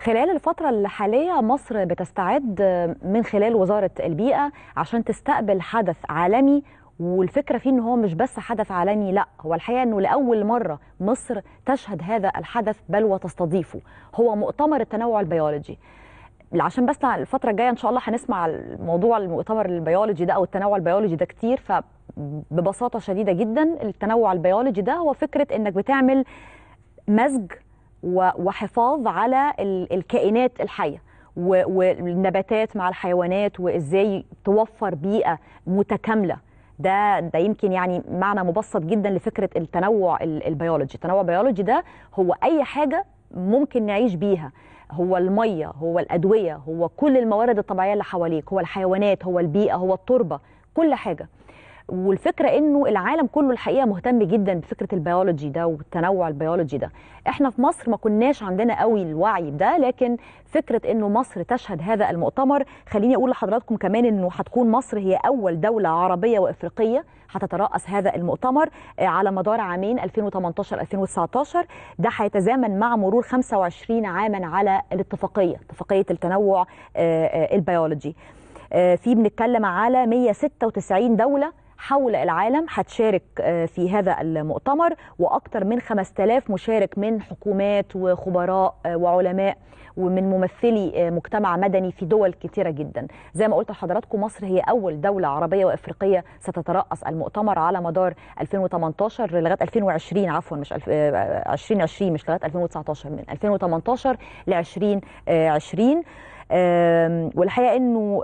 خلال الفترة الحالية مصر بتستعد من خلال وزارة البيئة عشان تستقبل حدث عالمي والفكرة فيه ان هو مش بس حدث عالمي لا هو الحقيقة انه لأول مرة مصر تشهد هذا الحدث بل وتستضيفه هو مؤتمر التنوع البيولوجي عشان بس الفترة الجاية ان شاء الله هنسمع الموضوع المؤتمر البيولوجي ده او التنوع البيولوجي ده كتير فببساطة شديدة جدا التنوع البيولوجي ده هو فكرة انك بتعمل مزج وحفاظ على الكائنات الحيه والنباتات مع الحيوانات وازاي توفر بيئه متكامله ده ده يمكن يعني معنى مبسط جدا لفكره التنوع البيولوجي التنوع البيولوجي ده هو اي حاجه ممكن نعيش بيها هو الميه هو الادويه هو كل الموارد الطبيعيه اللي حواليك هو الحيوانات هو البيئه هو التربه كل حاجه والفكره انه العالم كله الحقيقه مهتم جدا بفكره البيولوجي ده والتنوع البيولوجي ده احنا في مصر ما كناش عندنا قوي الوعي بده لكن فكره انه مصر تشهد هذا المؤتمر خليني اقول لحضراتكم كمان انه هتكون مصر هي اول دوله عربيه وافريقيه هتترأس هذا المؤتمر على مدار عامين 2018 2019 ده هيتزامن مع مرور 25 عاما على الاتفاقيه اتفاقيه التنوع البيولوجي في بنتكلم على 196 دوله حول العالم هتشارك في هذا المؤتمر واكثر من 5000 مشارك من حكومات وخبراء وعلماء ومن ممثلي مجتمع مدني في دول كثيره جدا زي ما قلت لحضراتكم مصر هي اول دوله عربيه وافريقيه ستترأس المؤتمر على مدار 2018 لغايه 2020 عفوا مش 2020 مش لغايه 2019 من 2018 ل 2020 والحقيقه انه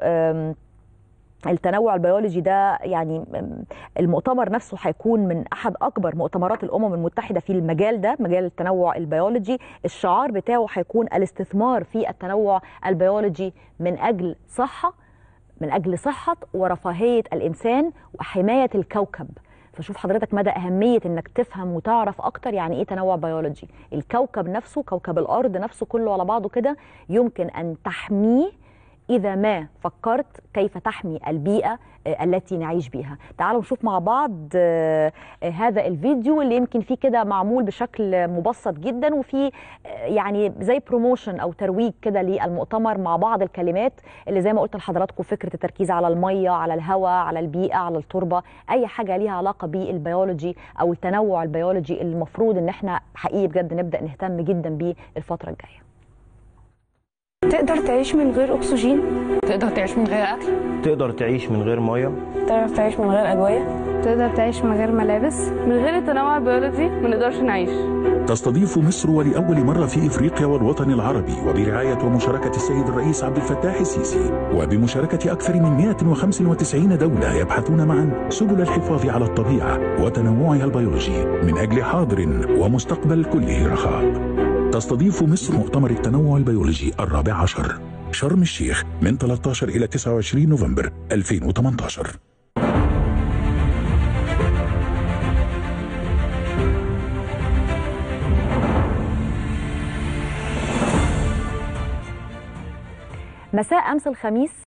التنوع البيولوجي ده يعني المؤتمر نفسه هيكون من احد اكبر مؤتمرات الامم المتحده في المجال ده مجال التنوع البيولوجي الشعار بتاعه هيكون الاستثمار في التنوع البيولوجي من اجل صحه من اجل صحه ورفاهيه الانسان وحمايه الكوكب فشوف حضرتك مدى أهمية إنك تفهم وتعرف أكتر يعني إيه تنوع بيولوجي الكوكب نفسه كوكب الأرض نفسه كله على بعضه كده يمكن أن تحميه إذا ما فكرت كيف تحمي البيئة التي نعيش بها تعالوا نشوف مع بعض هذا الفيديو اللي يمكن فيه كده معمول بشكل مبسط جدا وفي يعني زي بروموشن أو ترويج كده للمؤتمر مع بعض الكلمات اللي زي ما قلت لحضراتكم فكرة التركيز على المية على الهواء على البيئة على التربة أي حاجة ليها علاقة بالبيولوجي أو التنوع البيولوجي المفروض إن احنا حقيقي بجد نبدأ نهتم جدا بيه الفترة الجاية تقدر تعيش من غير اكسجين تقدر تعيش من غير اكل تقدر تعيش من غير ميه تقدر تعيش من غير ادويه تقدر تعيش من غير ملابس من غير التنوع البيولوجي ما نقدرش نعيش تستضيف مصر ولأول مرة في إفريقيا والوطن العربي وبرعاية ومشاركة السيد الرئيس عبد الفتاح السيسي وبمشاركة أكثر من 195 دولة يبحثون معا سبل الحفاظ على الطبيعة وتنوعها البيولوجي من أجل حاضر ومستقبل كله رخاء تستضيف مصر مؤتمر التنوع البيولوجي الرابع عشر شرم الشيخ من 13 إلى 29 نوفمبر 2018 مساء امس الخميس